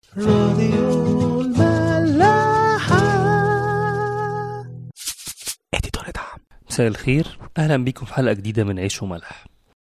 راديو الملاحة اديتور دعم مساء الخير اهلا بيكم في حلقه جديده من عيش وملح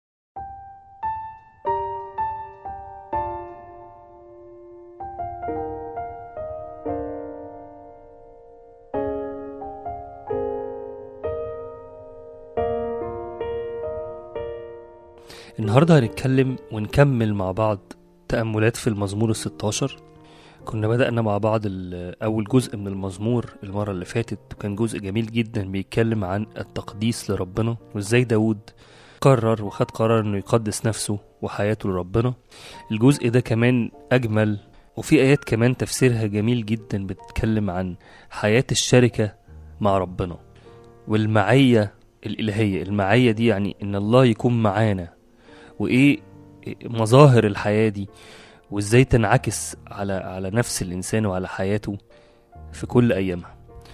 النهارده هنتكلم ونكمل مع بعض تأملات في المزمور الستاشر كنا بدأنا مع بعض ال- أول جزء من المزمور المرة اللي فاتت وكان جزء جميل جدا بيتكلم عن التقديس لربنا وإزاي داود قرر وخد قرار إنه يقدس نفسه وحياته لربنا الجزء ده كمان أجمل وفي آيات كمان تفسيرها جميل جدا بتتكلم عن حياة الشركة مع ربنا والمعية الإلهية المعية دي يعني إن الله يكون معانا وإيه مظاهر الحياة دي وازاي تنعكس على على نفس الانسان وعلى حياته في كل ايامها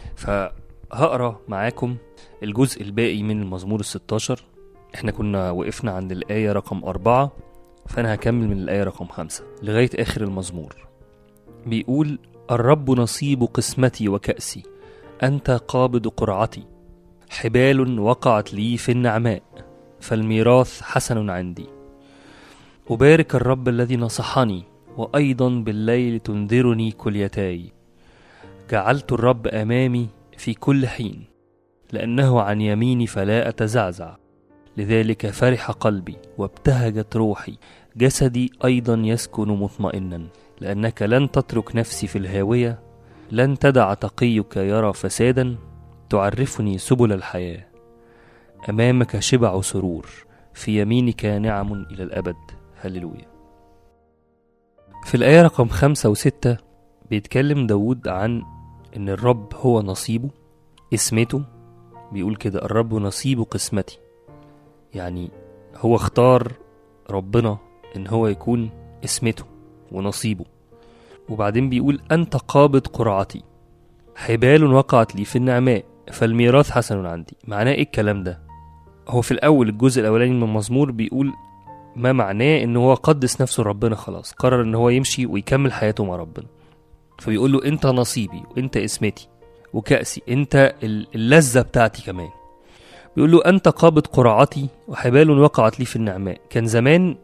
فهقرا معاكم الجزء الباقي من المزمور الستاشر احنا كنا وقفنا عند الآية رقم أربعة فأنا هكمل من الآية رقم خمسة لغاية آخر المزمور بيقول الرب نصيب قسمتي وكأسي أنت قابض قرعتي حبال وقعت لي في النعماء فالميراث حسن عندي أبارك الرب الذي نصحني وأيضا بالليل تنذرني كليتاي جعلت الرب أمامي في كل حين لأنه عن يميني فلا أتزعزع لذلك فرح قلبي وابتهجت روحي جسدي أيضا يسكن مطمئنا لأنك لن تترك نفسي في الهاوية لن تدع تقيك يرى فسادا تعرفني سبل الحياة أمامك شبع سرور في يمينك نعم إلى الأبد هللويا في الآية رقم خمسة وستة بيتكلم داود عن إن الرب هو نصيبه اسمته بيقول كده الرب نصيب قسمتي يعني هو اختار ربنا إن هو يكون اسمته ونصيبه وبعدين بيقول أنت قابض قرعتي حبال وقعت لي في النعماء فالميراث حسن عندي معناه ايه الكلام ده هو في الأول الجزء الأولاني من المزمور بيقول ما معناه ان هو قدس نفسه لربنا خلاص قرر ان هو يمشي ويكمل حياته مع ربنا فبيقول له انت نصيبي وانت اسمتي وكأسي انت ال- اللذة بتاعتي كمان بيقول له انت قابض قرعتي وحبال وقعت لي في النعماء كان زمان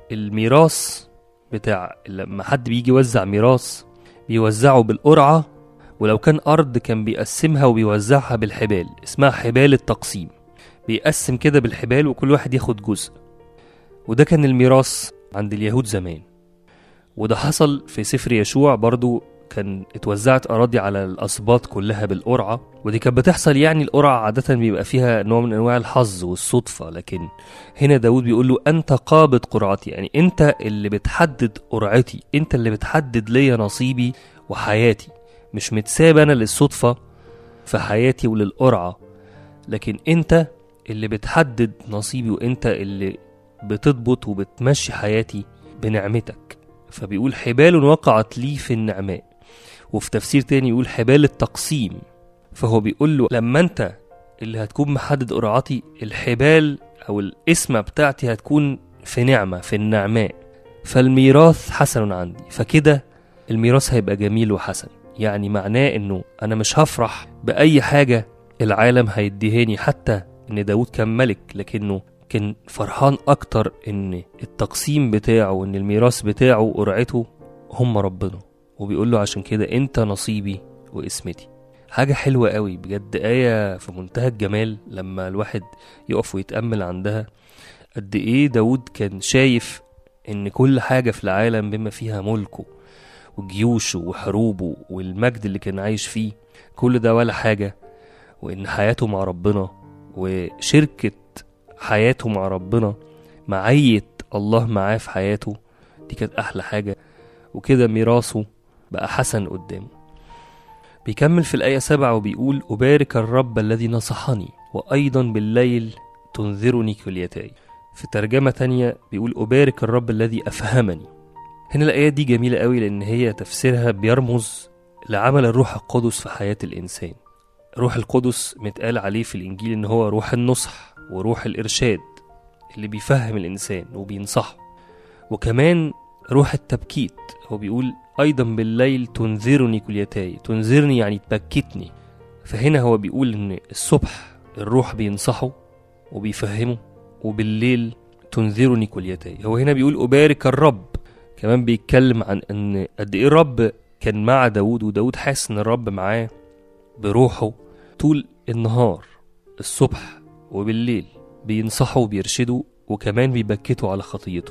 الميراث بتاع لما حد بيجي يوزع ميراث بيوزعه بالقرعة ولو كان أرض كان بيقسمها وبيوزعها بالحبال اسمها حبال التقسيم بيقسم كده بالحبال وكل واحد ياخد جزء وده كان الميراث عند اليهود زمان وده حصل في سفر يشوع برضو كان اتوزعت أراضي على الأسباط كلها بالقرعة ودي كانت بتحصل يعني القرعة عادة بيبقى فيها نوع من أنواع الحظ والصدفة لكن هنا داود بيقول له أنت قابض قرعتي يعني أنت اللي بتحدد قرعتي أنت اللي بتحدد ليا نصيبي وحياتي مش متساب أنا للصدفة في حياتي وللقرعة لكن أنت اللي بتحدد نصيبي وأنت اللي بتضبط وبتمشي حياتي بنعمتك فبيقول حبال وقعت لي في النعماء وفي تفسير تاني يقول حبال التقسيم فهو بيقول له لما انت اللي هتكون محدد قرعتي الحبال او الاسمة بتاعتي هتكون في نعمة في النعماء فالميراث حسن عندي فكده الميراث هيبقى جميل وحسن يعني معناه انه انا مش هفرح باي حاجة العالم هيديهاني حتى ان داود كان ملك لكنه كان فرحان اكتر ان التقسيم بتاعه وان الميراث بتاعه وقرعته هم ربنا وبيقول له عشان كده انت نصيبي واسمتي حاجة حلوة قوي بجد آية في منتهى الجمال لما الواحد يقف ويتأمل عندها قد ايه داود كان شايف ان كل حاجة في العالم بما فيها ملكه وجيوشه وحروبه والمجد اللي كان عايش فيه كل ده ولا حاجة وإن حياته مع ربنا وشركة حياته مع ربنا معية الله معاه في حياته دي كانت أحلى حاجة وكده ميراثه بقى حسن قدامه بيكمل في الآية سبعة وبيقول أبارك الرب الذي نصحني وأيضا بالليل تنذرني كليتاي في ترجمة تانية بيقول أبارك الرب الذي أفهمني هنا الآية دي جميلة قوي لأن هي تفسيرها بيرمز لعمل الروح القدس في حياة الإنسان روح القدس متقال عليه في الإنجيل إن هو روح النصح وروح الإرشاد اللي بيفهم الإنسان وبينصحه وكمان روح التبكيت هو بيقول أيضا بالليل تنذرني كليتاي تنذرني يعني تبكتني فهنا هو بيقول إن الصبح الروح بينصحه وبيفهمه وبالليل تنذرني كليتاي هو هنا بيقول أبارك الرب كمان بيتكلم عن ان قد ايه الرب كان مع داود وداود حاسس ان الرب معاه بروحه طول النهار الصبح وبالليل بينصحه وبيرشده وكمان بيبكته على خطيته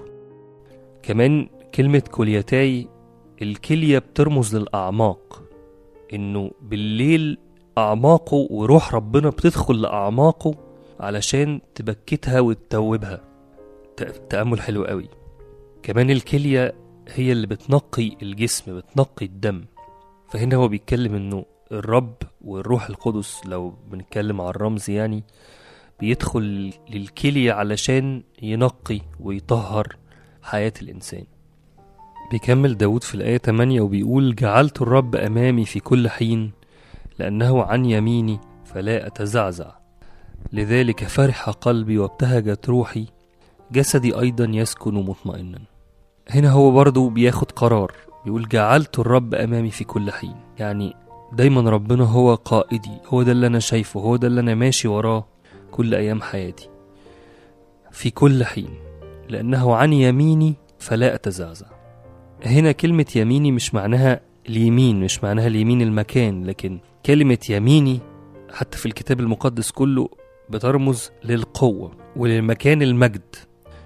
كمان كلمة كليتاي الكلية بترمز للأعماق إنه بالليل أعماقه وروح ربنا بتدخل لأعماقه علشان تبكتها وتتوبها ت- تأمل حلو قوي كمان الكلية هي اللي بتنقي الجسم بتنقي الدم فهنا هو بيتكلم انه الرب والروح القدس لو بنتكلم عن الرمز يعني بيدخل للكلية علشان ينقي ويطهر حياة الإنسان بيكمل داود في الآية 8 وبيقول جعلت الرب أمامي في كل حين لأنه عن يميني فلا أتزعزع لذلك فرح قلبي وابتهجت روحي جسدي أيضا يسكن مطمئنا هنا هو برضو بياخد قرار بيقول جعلت الرب أمامي في كل حين يعني دايما ربنا هو قائدي هو ده اللي أنا شايفه هو ده اللي أنا ماشي وراه كل أيام حياتي في كل حين لأنه عن يميني فلا أتزعزع هنا كلمة يميني مش معناها اليمين مش معناها اليمين المكان لكن كلمة يميني حتى في الكتاب المقدس كله بترمز للقوة وللمكان المجد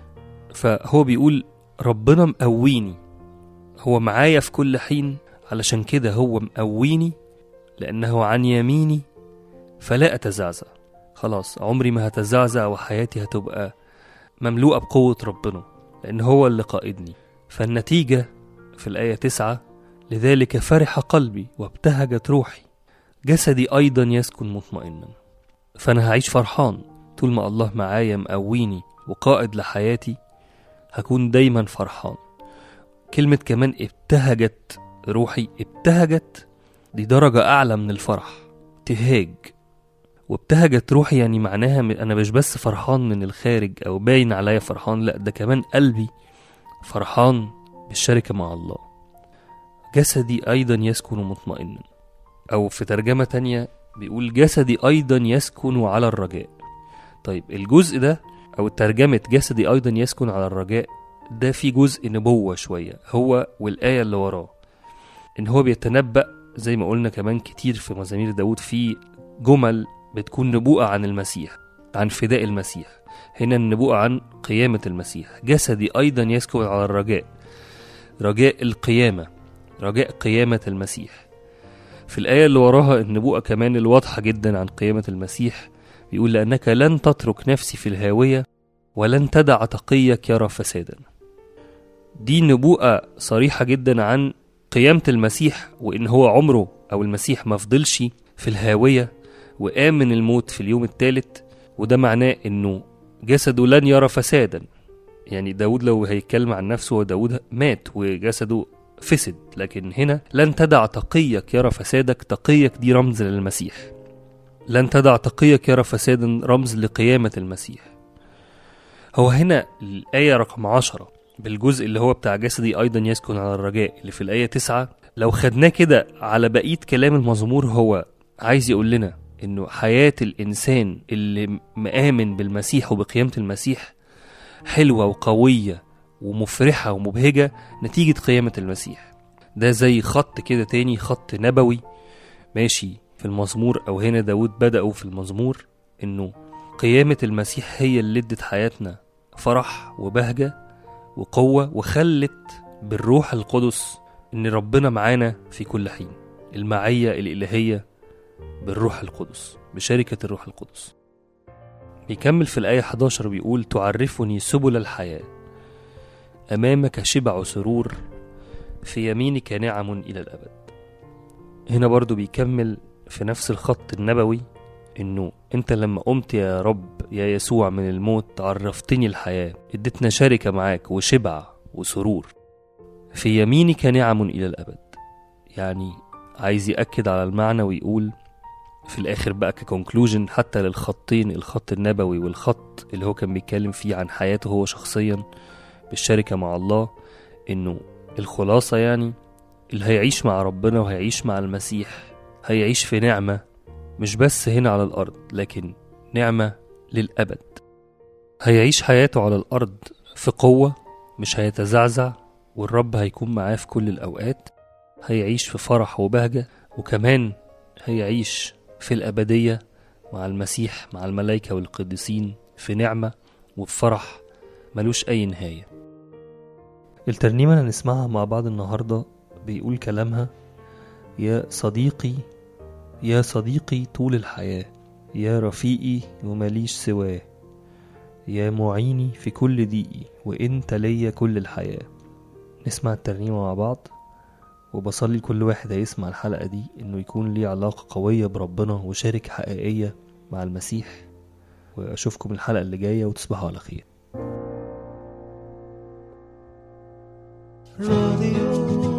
فهو بيقول ربنا مقويني هو معايا في كل حين علشان كده هو مقويني لأنه عن يميني فلا أتزعزع خلاص عمري ما هتزعزع وحياتي هتبقى مملوءة بقوة ربنا لأن هو اللي قائدني فالنتيجة في الآية تسعة لذلك فرح قلبي وابتهجت روحي جسدي أيضا يسكن مطمئنا فأنا هعيش فرحان طول ما الله معايا مقويني وقائد لحياتي هكون دايما فرحان كلمة كمان ابتهجت روحي ابتهجت دي درجة أعلى من الفرح ابتهاج وابتهجت روحي يعني معناها م- أنا مش بس فرحان من الخارج أو باين عليا فرحان لأ ده كمان قلبي فرحان بالشركة مع الله جسدي أيضا يسكن مطمئنا أو في ترجمة تانية بيقول جسدي أيضا يسكن على الرجاء طيب الجزء ده أو ترجمة جسدي أيضا يسكن على الرجاء ده في جزء نبوة شوية هو والآية اللي وراه إن هو بيتنبأ زي ما قلنا كمان كتير في مزامير داود في جمل بتكون نبوءة عن المسيح عن فداء المسيح هنا النبوءة عن قيامة المسيح جسدي أيضا يسكن على الرجاء رجاء القيامة رجاء قيامة المسيح في الآية اللي وراها النبوءة كمان الواضحة جدا عن قيامة المسيح بيقول لأنك لن تترك نفسي في الهاوية ولن تدع تقيك يرى فسادا دي نبوءة صريحة جدا عن قيامة المسيح وإن هو عمره أو المسيح ما فضلش في الهاوية وقام من الموت في اليوم الثالث وده معناه إنه جسده لن يرى فسادا يعني داود لو هيتكلم عن نفسه هو داود مات وجسده فسد لكن هنا لن تدع تقيك يرى فسادك تقيك دي رمز للمسيح لن تدع تقيك يرى فسادا رمز لقيامة المسيح هو هنا الآية رقم عشرة بالجزء اللي هو بتاع جسدي أيضا يسكن على الرجاء اللي في الآية تسعة لو خدناه كده على بقية كلام المزمور هو عايز يقول لنا إنه حياة الإنسان اللي مآمن بالمسيح وبقيامة المسيح حلوة وقوية ومفرحة ومبهجة نتيجة قيامة المسيح ده زي خط كده تاني خط نبوي ماشي في المزمور أو هنا داود بدأوا في المزمور إنه قيامة المسيح هي اللي ادت حياتنا فرح وبهجة وقوة وخلت بالروح القدس إن ربنا معانا في كل حين المعية الإلهية بالروح القدس بشركة الروح القدس بيكمل في الآية 11 بيقول تعرفني سبل الحياة أمامك شبع سرور في يمينك نعم إلى الأبد هنا برضو بيكمل في نفس الخط النبوي إنه أنت لما قمت يا رب يا يسوع من الموت عرفتني الحياة اديتنا شركة معاك وشبع وسرور في يمينك نعم إلى الأبد يعني عايز يأكد على المعنى ويقول في الآخر بقى ككونكلوجن حتى للخطين الخط النبوي والخط اللي هو كان بيتكلم فيه عن حياته هو شخصيا بالشركة مع الله انه الخلاصة يعني اللي هيعيش مع ربنا وهيعيش مع المسيح هيعيش في نعمة مش بس هنا على الأرض لكن نعمة للأبد هيعيش حياته على الأرض في قوة مش هيتزعزع والرب هيكون معاه في كل الأوقات هيعيش في فرح وبهجة وكمان هيعيش في الأبدية مع المسيح مع الملائكة والقديسين في نعمة وفي فرح ملوش أي نهاية الترنيمة اللي هنسمعها مع بعض النهاردة بيقول كلامها يا صديقي يا صديقي طول الحياة يا رفيقي ومليش سواه يا معيني في كل ضيقي وانت ليا كل الحياة نسمع الترنيمة مع بعض وبصلي لكل واحد هيسمع الحلقة دي انه يكون ليه علاقة قوية بربنا وشارك حقيقية مع المسيح واشوفكم الحلقة اللي جاية وتصبحوا على خير راديو